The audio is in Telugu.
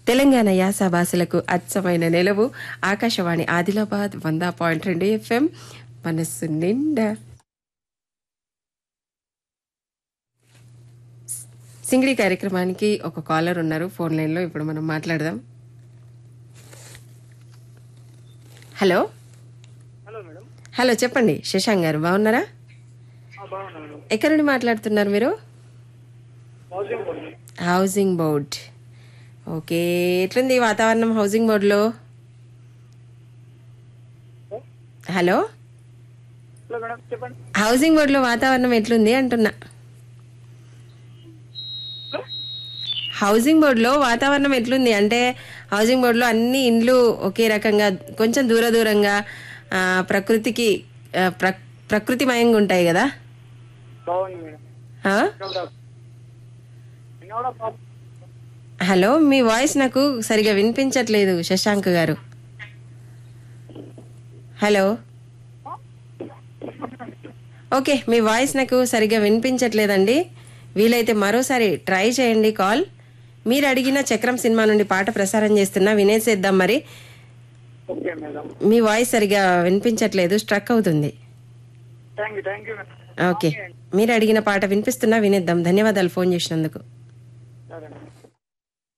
తెలంగాణ యాస భాషలకు అచ్చమైన నిలవు ఆకాశవాణి ఆదిలాబాద్ వంద పాయింట్ రెండు ఎఫ్ఎం మనస్సు నిండా సింగిడి కార్యక్రమానికి ఒక కాలర్ ఉన్నారు ఫోన్ లైన్లో ఇప్పుడు మనం మాట్లాడదాం హలో హలో మేడం హలో చెప్పండి శశాంక్ గారు బాగున్నారా ఆ, బాగున్నా మేడం ఎక్కడి నుండి మాట్లాడుతున్నారు మీరు housing board housing board okay ఎట్లుంది వాతావరణం హౌసింగ్ బోర్డులో హలో హలో మేడం చెప్పండి హౌసింగ్ బోర్డులో వాతావరణం ఎట్లుంది అంటున్నా హౌసింగ్ బోర్డులో వాతావరణం ఎట్లుంది అంటే హౌసింగ్ బోర్డులో అన్ని ఇండ్లు ఒకే రకంగా కొంచెం దూర దూరంగా ఆ, ప్రకృతికి ఆ, ప్ర- ప్రకృతిమయంగా ఉంటాయి కదా బాగుంది మేడం ఆ? ఇంకా కూడా ఇంకా కూడా బాగు- హలో మీ వాయిస్ నాకు సరిగా వినిపించట్లేదు శశాంక్ గారు హలో ఓకే మీ వాయిస్ నాకు సరిగా వినిపించట్లేదండి వీలైతే మరోసారి ట్రై చేయండి కాల్ మీరు అడిగిన చక్రం సినిమా నుండి పాట ప్రసారం చేస్తున్నా వినేసేద్దాం మరి ఓకే మేడం మీ వాయిస్ సరిగా వినిపించట్లేదు స్ట్రక్ అవుతుంది thank you thank you madam okay మీరు అడిగిన పాట వినిపిస్తున్నా వినేద్దాం ధన్యవాదాలు ఫోన్ చేసినందుకు సరే మేడం